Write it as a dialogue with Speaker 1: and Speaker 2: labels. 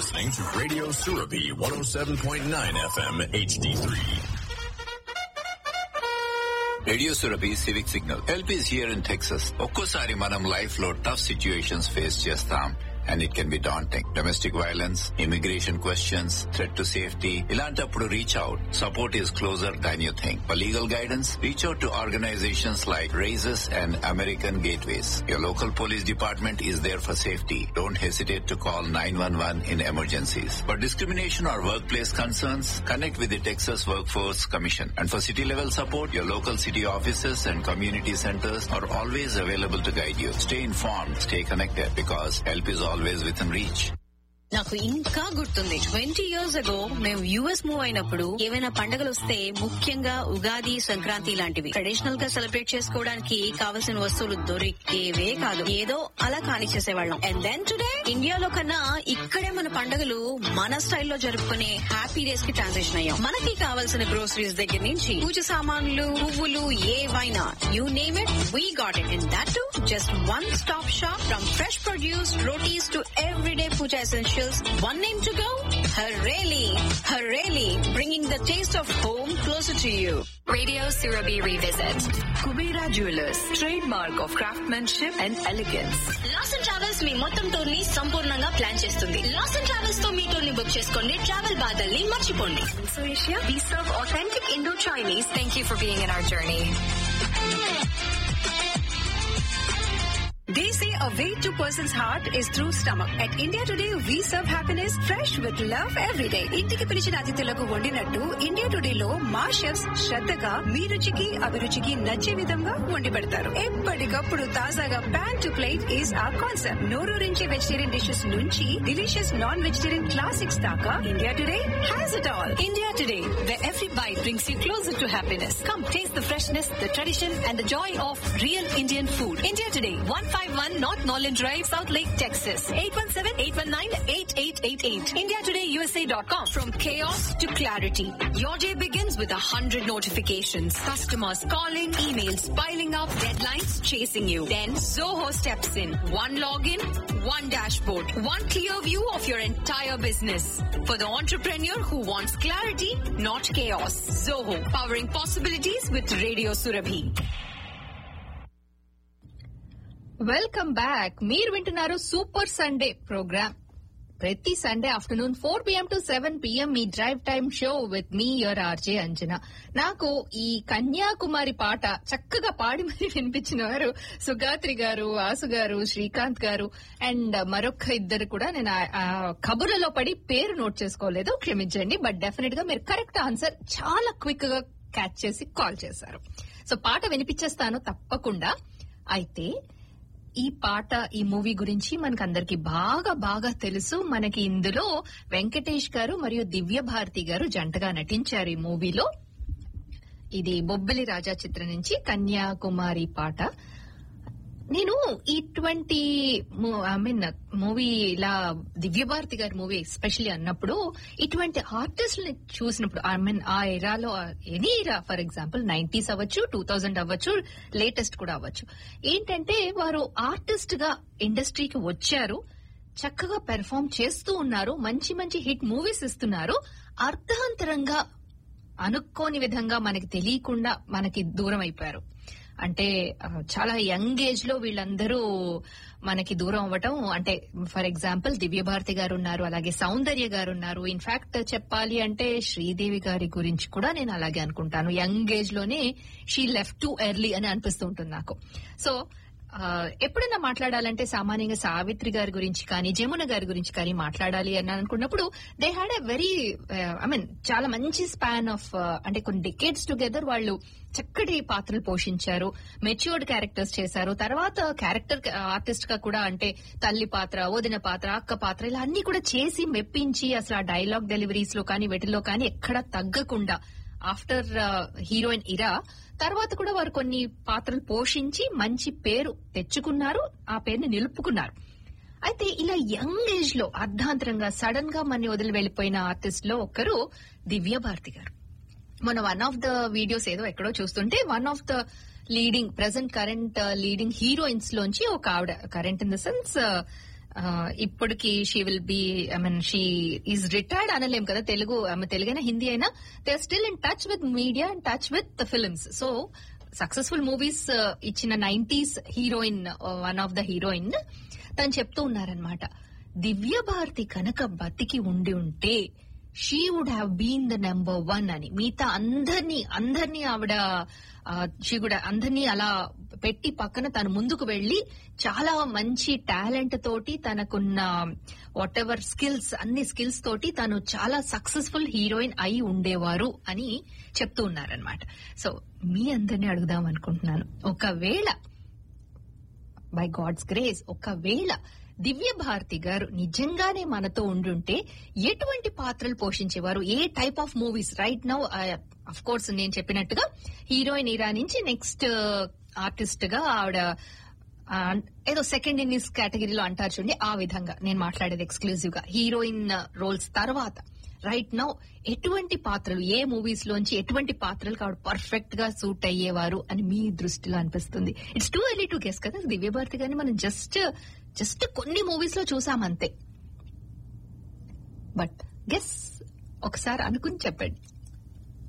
Speaker 1: listening to Radio Surabi 107.9 FM HD3.
Speaker 2: Radio Surabhi civic signal help is here in Texas ఒక్కోసారి మనం life లో tough situations face చేస్తాం and it can be daunting domestic violence immigration questions threat to safety ఇలాంటప్పుడు reach out support is closer than you think for legal guidance reach out to organizations like RAICES and American Gateways your local police department is there for safety don't hesitate to call 911 in emergencies. For discrimination or workplace concerns, connect with the Texas Workforce Commission. And for city level support, your local city offices and community centers are always available to guide you. Stay informed, stay connected because help is always within reach.
Speaker 3: నాకు ఇంకా గుర్తుంది twenty years ago మేము US move అయినప్పుడు ఏవైనా పండుగలు వస్తే ముఖ్యంగా ఉగాది సంక్రాంతి లాంటివి ట్రెడిషనల్ గా సెలబ్రేట్ చేసుకోవడానికి కావలసిన వస్తువులు దొరికేవే కాదు ఏదో అలా కానిచ్చేసేవాళ్ళం అండ్ దెన్ టుడే ఇండియాలో కన్నా ఇక్కడే మన పండుగలు మన స్టైల్లో జరుపుకునే హ్యాపీ డేస్ కి ట్రాన్సిషన్ అయ్యాం మనకి కావాల్సిన గ్రోసరీస్ దగ్గర నుంచి పూజ సామాన్లు పువ్వులు ఏవైనా you name it we got it in that too just one stop shop from fresh produce rotis to everyday puja essentials. One name to go? Hareli. Hareli, bringing the taste of home closer to you.
Speaker 4: Radio Surabhi Revisit. Kubera Jewelers, trademark of craftsmanship and elegance.
Speaker 3: లాస్ and travels మీ మొత్తం tour ని సంపూర్ణంగా plan చేస్తుంది loss and travels తో మీ tour ని book చేసుకోండి ట్రావెల్ బాధల్ని మర్చిపోండి
Speaker 4: So Asia, we serve authentic Indo-Chinese. Thank you for being in our journey.
Speaker 5: They say a way to person's heart is through stomach. At India Today, we serve happiness fresh with love every day. ఇంటికి పిలిచిన అతిథులకు వండినట్టు India today లో మా chefs శ్రద్ధగా మీ రుచికి అభిరుచికి నచ్చే విధంగా వండి పెడతారు ఎప్పటికప్పుడు తాజాగా pan to plate is a concept నోరూరించే వెజిటేరియన్ డిషెస్ నుంచి డిలీషియస్ నాన్ వెజిటేరియన్ క్లాసిక్స్ దాకా India today has it all
Speaker 4: India Today, where every bite brings you closer to happiness. Come taste the freshness, the tradition, and the joy of real Indian food. India Today, 151 North Norland Drive, South Lake, Texas. 817-819-8888. IndiaTodayUSA.com. From chaos to clarity, your day begins with a hundred notifications. Customers calling, emails piling up, deadlines chasing you. Then Zoho steps in. One login, one dashboard, one clear view of your entire business. For the entrepreneur who wants clarity, not chaos. Zoho, powering possibilities with Radio Surabhi.
Speaker 6: Welcome back మీరు వింటున్నారు super Sunday programme ప్రతి Sunday afternoon four PM to seven PM మీ drive time show with మీ your RJ Anjana నాకు ఈ కన్యాకుమారి పాట చక్కగా పాడి మరి వినిపించిన వారు సుగాత్రి గారు ఆసు గారు శ్రీకాంత్ గారు అండ్ మరొక ఇద్దరు కూడా నేను ఆ- ఆ కబుర్లలో పడి పేరు నోట్ చేసుకోలేదు క్షమించండి బట్ డెఫినెట్ గా మీరు కరెక్ట్ ఆన్సర్ చాలా క్విక్ గా క్యాచ్ చేసి కాల్ చేశారు సో పాట వినిపించేస్తాను తప్పకుండా అయితే ఈ పాట ఈ మూవీ గురించి మనకు అందరికి బాగా బాగా తెలుసు మనకి ఇందులో వెంకటేష్ గారు మరియు దివ్య భారతి గారు జంటగా నటించారు ఈ మూవీలో ఇది బొబ్బిలి రాజా చిత్రం నుంచి కన్యాకుమారి పాట నేను ఇటువంటి ఐ మీన్ మూవీ ఇలా దివ్యభారతి గారి మూవీ ఎస్పెషల్లీ అన్నప్పుడు ఇటువంటి ఆర్టిస్టులని చూసినప్పుడు ఐ మీన్ ఆ ఎరాలో any era for example nineties అవ్వచ్చు టూ థౌజండ్ అవ్వచ్చు లేటెస్ట్ కూడా అవ్వచ్చు ఏంటంటే వారు ఆర్టిస్ట్ గా ఇండస్ట్రీకి వచ్చారు చక్కగా పెర్ఫామ్ చేస్తూ ఉన్నారు మంచి మంచి హిట్ మూవీస్ ఇస్తున్నారు అర్ధాంతరంగా అనుకోని విధంగా మనకి తెలియకుండా మనకి దూరం అయిపోయారు అంటే ఆ, చాలా యంగ్ ఏజ్ లో వీళ్ళందరూ మనకి దూరం అవ్వటం అంటే ఫర్ ఎగ్జాంపుల్ దివ్యభారతి గారు ఉన్నారు అలాగే సౌందర్య గారు ఉన్నారు ఇన్ఫాక్ట్ చెప్పాలి అంటే శ్రీదేవి గారి గురించి కూడా నేను అలాగే అనుకుంటాను యంగ్ ఏజ్ లోనే షీ లెఫ్ట్ టు ఎర్లీ అని అనిపిస్తూ ఉంటుంది నాకు సో ఆ, ఎప్పుడైనా మాట్లాడాలంటే సామాన్యంగా సావిత్రి గారి గురించి కానీ జమున గారి గురించి కానీ మాట్లాడాలి అని అనుకున్నప్పుడు they had a very I mean చాలా మంచి స్పాన్ ఆఫ్ అంటే కొన్ని డికేట్స్ టుగెదర్ వాళ్ళు చక్కటి పాత్రలు పోషించారు మెచ్యూర్డ్ క్యారెక్టర్స్ చేశారు తర్వాత క్యారెక్టర్ ఆర్టిస్ట్ గా కూడా అంటే తల్లి పాత్ర వదిన పాత్ర అక్క పాత్ర ఇలా అన్ని కూడా చేసి మెప్పించి అసలు ఆ డైలాగ్ డెలివరీస్ లో కానీ వీటిలో కానీ ఎక్కడ తగ్గకుండా ఆఫ్టర్ హీరోయిన్ ఇరా తర్వాత కూడా వారు కొన్ని పాత్రలు పోషించి మంచి పేరు తెచ్చుకున్నారు ఆ పేరుని నిలుపుకున్నారు అయితే ఇలా యంగ్ ఏజ్ లో అర్ధాంతరంగా సడన్ గా మన వదిలి వెళ్లిపోయిన ఆర్టిస్ట్ లో ఒకరు దివ్య భారతి గారు మన వన్ ఆఫ్ ద వీడియోస్ ఏదో ఎక్కడో చూస్తుంటే one of the leading present current leading heroines లోంచి ఒక ఆవిడ కరెంట్ ఇన్ ద సెన్స్ ఇప్పటికి she will be I mean she is retired అనలేం కదా తెలుగు ఆమె తెలుగైనా హిందీ అయినా they are still in touch with media and touch with films so successful movies ఇచ్చిన nineties heroine one of the heroine తను చెప్తూ ఉన్నారనమాట దివ్య భారతి కనుక బతికి ఉండి ఉంటే she would have been the number one అని మిగతా అందరినీ అందరినీ ఆవిడ షీ కూడా అందరినీ అలా పెట్టి పక్కన తను ముందుకు వెళ్లి చాలా మంచి టాలెంట్ తోటి తనకున్న వాట్ ఎవర్ స్కిల్స్ అన్ని స్కిల్స్ తోటి తను చాలా సక్సెస్ఫుల్ హీరోయిన్ అయి ఉండేవారు అని చెప్తూ ఉన్నారనమాట సో మీ అందరినీ అడుగుదాం అనుకుంటున్నాను ఒకవేళ బై గాడ్స్ గ్రేస్ ఒకవేళ దివ్య భారతి గారు నిజంగానే మనతో ఉండుంటే ఎటువంటి పాత్రలు పోషించేవారు ఏ type of movies right now of course నేను చెప్పినట్టుగా హీరోయిన్ ఇరా నుంచి నెక్స్ట్ ఆర్టిస్ట్ గా ఆవిడ ఆ, ఏదో సెకండ్ ఇన్నిస్ కేటగిరీలో అంటారు చూడండి ఆ విధంగా నేను మాట్లాడేది ఎక్స్క్లూజివ్ గా హీరోయిన్ రోల్స్ తర్వాత రైట్ నౌ ఎటువంటి పాత్రలు ఏ మూవీస్ లోంచి ఎటువంటి పాత్రలకు ఆవిడ పర్ఫెక్ట్ గా సూట్ అయ్యేవారు అని మీ దృష్టిలో అనిపిస్తుంది it's too early to guess కదా దివ్యభారతి గారిని మనం జస్ట్ జస్ట్ కొన్ని మూవీస్ లో చూసామంతే బట్ గెస్ ఒకసారి అనుకుని చెప్పండి